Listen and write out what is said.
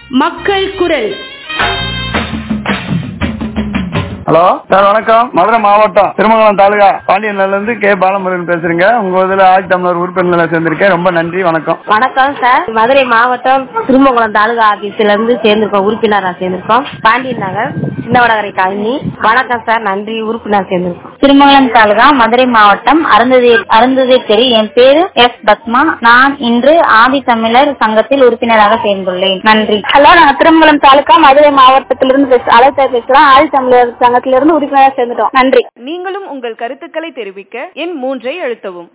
மக்கள் குரல் hello sir வணக்கம் மதுரை மாவட்டம் திருமங்கலம் தாலுகா பாண்டியன்ல இருந்து கே பாலமுருகன் பேசுறீங்க உங்க இதுல ஆட்சி தமிழர் உறுப்பினர்களை சேர்ந்திருக்கேன் ரொம்ப நன்றி வணக்கம் வணக்கம் சார் மதுரை மாவட்டம் திருமங்கலம் தாலுகா ஆபீஸ்ல இருந்து சேர்ந்திருக்கோம் உறுப்பினரா சேர்ந்திருக்கோம் பாண்டியன் நகர் சின்னவடகரை காலனி வணக்கம் சார் நன்றி உறுப்பினர் சேர்ந்திருக்கோம் திருமங்கலம் தாலுகா மதுரை மாவட்டம் அருந்ததி அருந்ததி தெரு என் பேரு எஸ் பத்மா நான் இன்று ஆதி தமிழர் சங்கத்தில் உறுப்பினராக சேர்ந்துள்ளேன் நன்றி ஹலோ நாங்க திருமங்கலம் தாலுகா மதுரை மாவட்டத்திலிருந்து பேச அழைத்த பேசலாம் ஆதி தமிழர் சங்கத்திலிருந்து உறுப்பினராக சேர்ந்துட்டோம் நன்றி நீங்களும் உங்கள் கருத்துக்களை தெரிவிக்க எண் மூன்றை அழுத்தவும்